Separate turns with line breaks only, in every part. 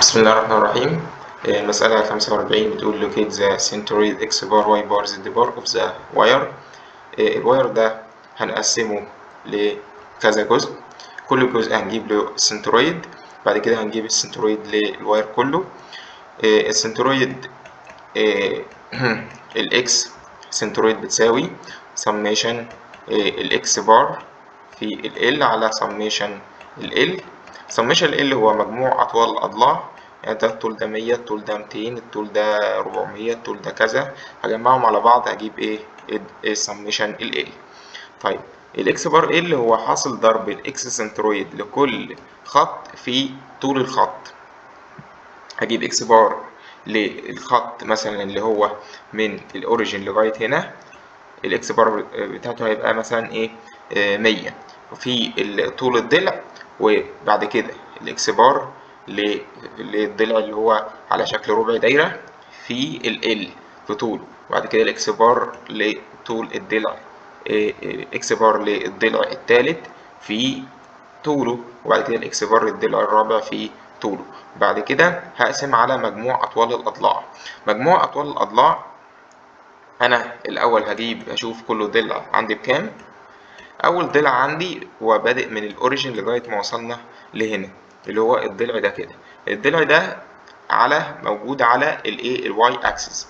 بسم الله الرحمن الرحيم المسألة 45 بتقول locate the centroid x bar y bar z bar of the wire الواير ده هنقسمه لكذا جزء كل جزء هنجيب له سنترويد بعد كده هنجيب السنترويد للواير كله السنترويد الاكس سنترويد بتساوي summation الاكس بار في ال على summation ال summation ال هو مجموع أطوال الأضلاع يعني ده الطول ده مية الطول ده ميتين الطول ده ربعمية الطول ده كذا هجمعهم على بعض هجيب ايه السميشن ال ال طيب الاكس بار ال هو حاصل ضرب الاكس سنترويد لكل خط في طول الخط هجيب اكس بار للخط مثلا اللي هو من الاوريجين لغاية هنا الاكس بار بتاعته هيبقى مثلا ايه مية وفي طول الضلع وبعد كده الاكس بار للضلع اللي هو على شكل ربع دايرة في ال في طوله وبعد كده الاكس بار لطول الضلع اكس بار للضلع الثالث في طوله وبعد كده الاكس بار للضلع الرابع في طوله بعد كده هقسم على مجموع أطوال الأضلاع مجموع أطوال الأضلاع أنا الأول هجيب أشوف كل ضلع عندي بكام أول ضلع عندي هو بادئ من الأوريجين لغاية ما وصلنا لهنا اللي هو الضلع ده كده الضلع ده على موجود على الايه الواي اكسس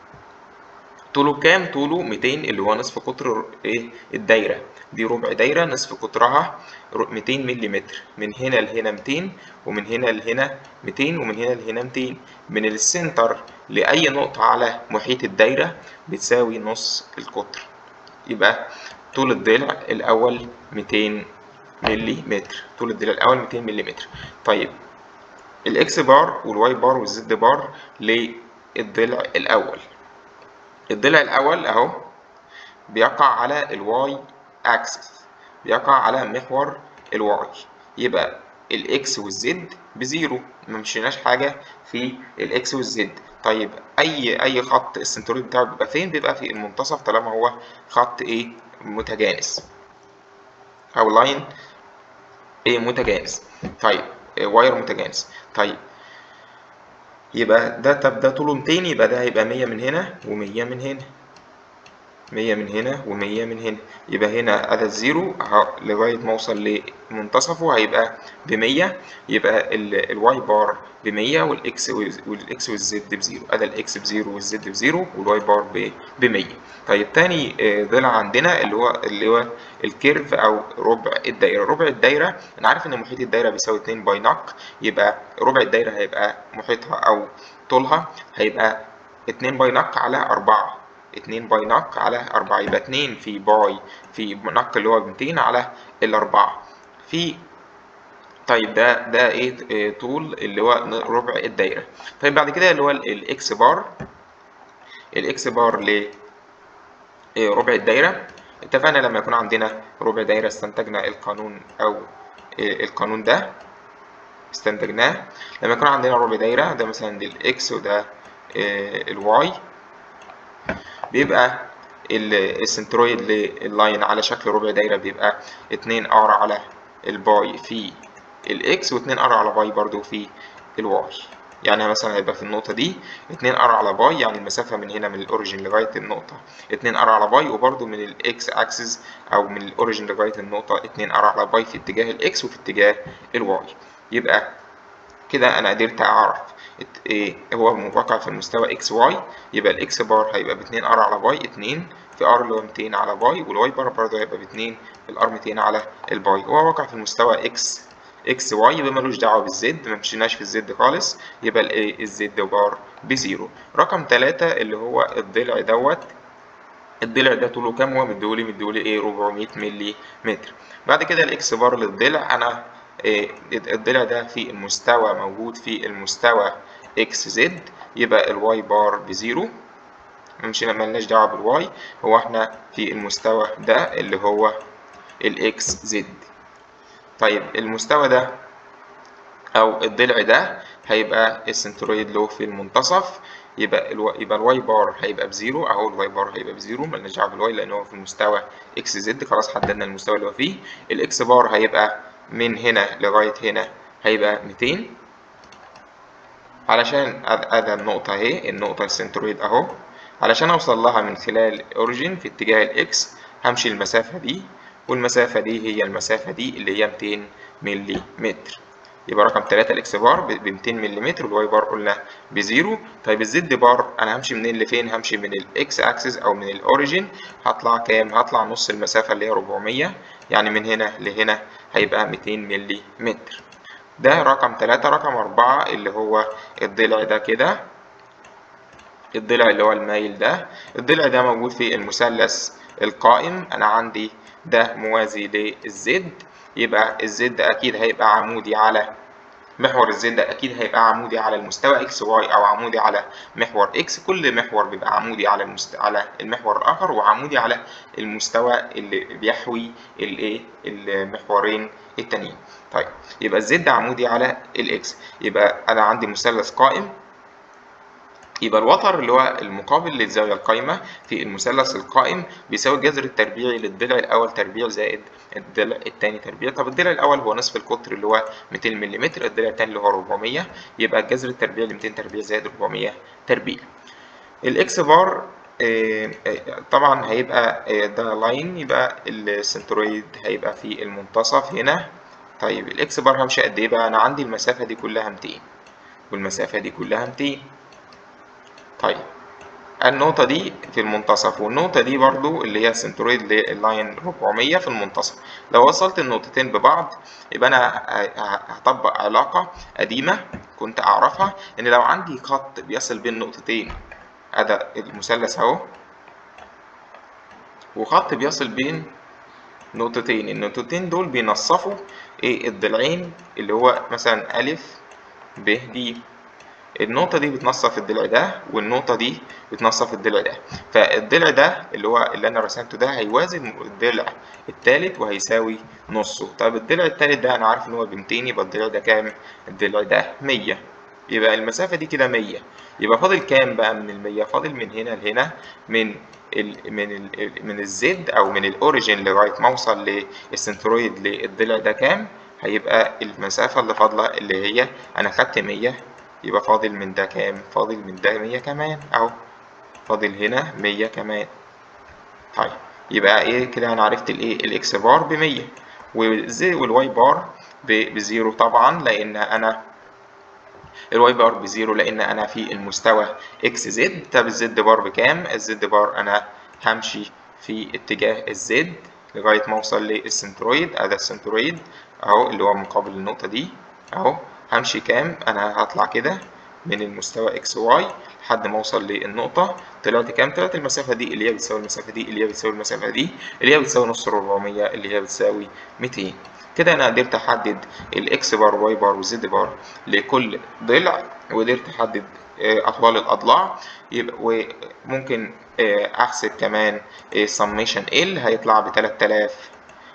طوله كام طوله 200 اللي هو نصف قطر ايه الدايره دي ربع دايره نصف قطرها 200 ملم من هنا لهنا 200 ومن هنا لهنا 200 ومن هنا لهنا 200 من السنتر لاي نقطه على محيط الدايره بتساوي نص القطر يبقى طول الضلع الاول 200 ملي متر طول الضلع الاول 200 ملي متر طيب الاكس بار والواي بار والزد بار للضلع الاول الضلع الاول اهو بيقع على الواي اكسس بيقع على محور الواي يبقى الاكس والزد بزيرو ما مشيناش حاجه في الاكس والزد طيب اي اي خط السنترويد بتاعه بيبقى فين بيبقى في المنتصف طالما هو خط ايه متجانس او لاين ايه متجانس طيب إيه واير متجانس طيب يبقى ده طب ده طوله 200 يبقى ده هيبقى 100 من هنا و100 من هنا 100 من هنا و100 من هنا يبقى هنا ادي الزيرو لغايه ما اوصل لمنتصفه هيبقى ب 100 يبقى الواي بار ب 100 والاكس والاكس والزد بزيرو ادي الاكس بزيرو والزد بزيرو والواي بار ب 100 طيب تاني ضلع عندنا اللي هو اللي هو الكيرف او ربع الدايره ربع الدايره انا عارف ان محيط الدايره بيساوي 2 باي نق يبقى ربع الدايره هيبقى محيطها او طولها هيبقى 2 باي نق على 4 اتنين باي نق على أربعة يبقى اتنين في باي في نق اللي هو بميتين على الأربعة في طيب ده ده ايه طول اللي هو ربع الدايرة طيب بعد كده اللي هو الاكس بار الاكس بار ل ربع الدايرة اتفقنا لما يكون عندنا ربع دايرة استنتجنا القانون أو القانون ده استنتجناه لما يكون عندنا ربع دايرة ده مثلا دي الاكس وده الواي بيبقى السنترويد لللاين على شكل ربع دايرة بيبقى اتنين ار على الباي في الاكس واتنين ار على باي برضو في الواي يعني مثلا هيبقى في النقطة دي اتنين ار على باي يعني المسافة من هنا من الاوريجين لغاية النقطة اتنين ار على باي وبرضو من الاكس اكسس او من الاوريجين لغاية النقطة اتنين ار على باي في اتجاه الاكس وفي اتجاه الواي يبقى كده انا قدرت اعرف ايه هو واقع في المستوى اكس واي يبقى الاكس بار هيبقى ب 2 ار على باي 2 في ار اللي هو 200 على باي والواي بار برضه هيبقى ب 2 في الار 200 على الباي هو واقع في المستوى اكس اكس واي يبقى ملوش دعوه بالزد ما مشيناش في الزد خالص يبقى الايه الزد بار بزيرو رقم 3 اللي هو الضلع دوت الضلع ده طوله كام هو مديهولي مديهولي ايه 400 ملي متر بعد كده الاكس بار للضلع انا الضلع ده في المستوى موجود في المستوى اكس زد يبقى الواي بار بزيرو مش ملناش دعوة بالواي هو احنا في المستوى ده اللي هو الاكس زد طيب المستوى ده او الضلع ده هيبقى السنترويد له في المنتصف يبقى الو... يبقى الواي بار هيبقى بزيرو اهو الواي بار هيبقى بزيرو ملناش دعوه بالواي لان هو في المستوى اكس زد خلاص حددنا المستوى اللي هو فيه الاكس بار هيبقى من هنا لغايه هنا هيبقى 200 علشان ادي النقطة اهي النقطة السنترويد اهو علشان اوصل لها من خلال اوريجين في اتجاه الاكس همشي المسافة دي والمسافة دي هي المسافة دي اللي هي 200 ملي متر يبقى رقم 3 الاكس بار ب 200 ملم والواي بار قلنا بزيرو طيب الزد بار انا همشي منين لفين همشي من الاكس اكسس او من الاوريجين هطلع كام هطلع نص المسافة اللي هي 400 يعني من هنا لهنا هيبقى 200 ملي متر ده رقم 3 رقم 4 اللي هو الضلع ده كده الضلع اللي هو المايل ده الضلع ده موجود في المثلث القائم انا عندي ده موازي للزد يبقى الزد اكيد هيبقى عمودي على محور الزد اكيد هيبقى عمودي على المستوى اكس واي او عمودي على محور اكس كل محور بيبقى عمودي على المست... على المحور الاخر وعمودي على المستوى اللي بيحوي الايه المحورين التانيين طيب يبقى الزد عمودي على الاكس يبقى انا عندي مثلث قائم يبقى الوتر اللي هو المقابل للزاوية القايمة في المثلث القائم بيساوي الجذر التربيعي للضلع الأول تربيع زائد الضلع الثاني تربيع طب الضلع الأول هو نصف القطر اللي هو 200 ملم الضلع الثاني اللي هو 400 يبقى الجذر التربيعي ل 200 تربيع زائد 400 تربيع الإكس بار طبعا هيبقى ده لاين يبقى السنترويد هيبقى في المنتصف هنا طيب الإكس بار همشي قد إيه بقى أنا عندي المسافة دي كلها 200 والمسافة دي كلها 200 طيب النقطة دي في المنتصف والنقطة دي برضو اللي هي سنترويد لللاين 400 في المنتصف لو وصلت النقطتين ببعض يبقى أنا هطبق علاقة قديمة كنت أعرفها إن لو عندي خط بيصل بين نقطتين أدا المثلث أهو وخط بيصل بين نقطتين النقطتين دول بينصفوا إيه الضلعين اللي هو مثلا ألف ب د النقطة دي بتنصف الضلع ده والنقطة دي بتنصف الضلع ده فالضلع ده اللي هو اللي أنا رسمته ده هيوازن الضلع التالت وهيساوي نصه طب الضلع التالت ده أنا عارف إن هو ب 200 يبقى الضلع ده كام؟ الضلع ده 100 يبقى المسافة دي كده 100 يبقى فاضل كام بقى من ال 100 فاضل من هنا لهنا من ال من ال من الزد أو من الأوريجين لغاية ما أوصل للسنترويد للضلع ده كام؟ هيبقى المسافة اللي فاضلة اللي هي أنا خدت 100 يبقى فاضل من ده كام فاضل من ده مية كمان اهو فاضل هنا مية كمان طيب يبقى ايه كده انا عرفت الايه الاكس بار بمية والزي والواي بار بزيرو طبعا لان انا الواي بار بزيرو لان انا في المستوى اكس زد طب الزد بار بكام الزد بار انا همشي في اتجاه الزد لغايه ما اوصل للسنترويد ادي السنترويد اهو اللي هو مقابل النقطه دي اهو همشي كام انا هطلع كده من المستوى اكس واي لحد ما اوصل للنقطه طلعت كام طلعت المسافه دي اللي هي بتساوي المسافه دي اللي هي بتساوي المسافه دي اللي هي بتساوي نص 400 اللي هي بتساوي 200 كده انا قدرت احدد الاكس بار واي بار والزد بار لكل ضلع وقدرت احدد اطوال الاضلاع يبقى وممكن احسب كمان سميشن ال هيطلع ب 3000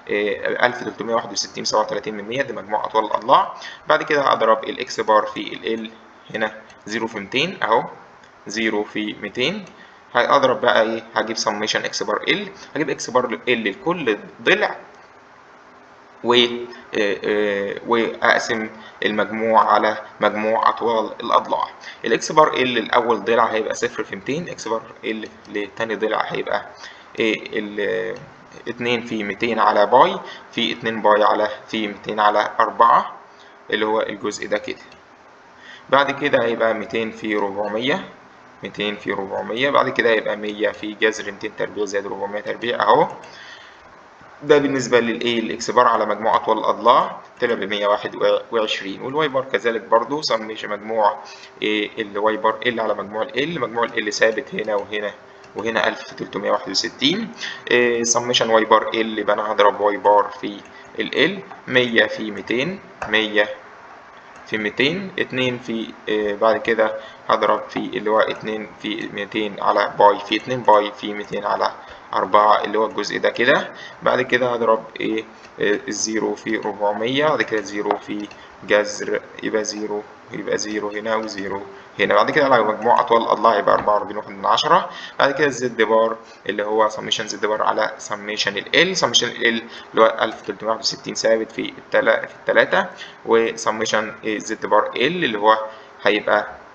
1361 37 من 100 دي مجموع اطوال الاضلاع بعد كده هضرب الاكس بار في ال هنا 0 في 200 اهو 0 في 200 هضرب بقى ايه هجيب سميشن اكس بار ال هجيب اكس بار ال لكل ضلع و واقسم المجموع على مجموع اطوال الاضلاع الاكس بار ال الاول ضلع هيبقى 0 في 200 اكس بار ال لتاني ضلع هيبقى ايه ال 2 في 200 على باي في 2 باي على في 200 على 4 اللي هو الجزء ده كده بعد كده هيبقى 200 في 400 200 في 400 بعد كده هيبقى 100 في جذر 200 تربيع زائد 400 تربيع اهو ده بالنسبة للايه الاكس بار على مجموع اطوال الاضلاع طلع ب 121 والواي بار كذلك برضو سميش مجموع إيه الواي بار ال على مجموع ال مجموع ال ثابت هنا وهنا وهنا 1361 إيه سميشن واي بار ال يبقى انا هضرب واي بار في ال 100 في 200 100 في 200 2 في إيه بعد كده هضرب في اللي هو 2 في 200 على باي في 2 باي في 200 على 4 اللي هو الجزء ده كده بعد كده هضرب ايه الزيرو في 400 بعد كده زيرو في جذر يبقى زيرو يبقى زيرو هنا وزيرو هنا بعد كده على مجموع اطوال الاضلاع يبقى 44 واحد من عشرة بعد كده الزد بار اللي هو سميشن زد بار على سميشن ال سميشن ال اللي هو 1361 ثابت في التلا في التلاتة وسميشن زد بار ال اللي هو هيبقى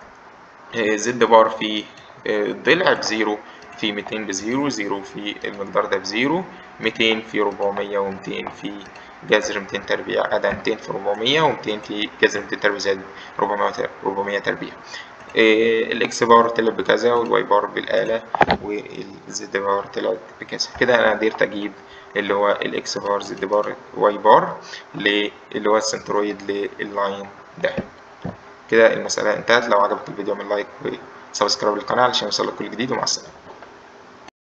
زد بار في الضلع بزيرو في ميتين بزيرو زيرو في المقدار ده بزيرو ميتين في ربعمية وميتين في جذر ميتين تربيع أدا ميتين في ربعمية وميتين في جذر ميتين تربيع زائد ربعمية ربعمية تربيع الاكس بار طلع بكذا والواي بار بالآلة والزد بار طلعت بكذا كده أنا قدرت أجيب اللي هو الاكس بار زد بار واي بار اللي هو السنترويد لللاين ده كده المسألة انتهت لو عجبك الفيديو اعمل لايك وسبسكرايب للقناة علشان يوصلك كل جديد ومع السلامة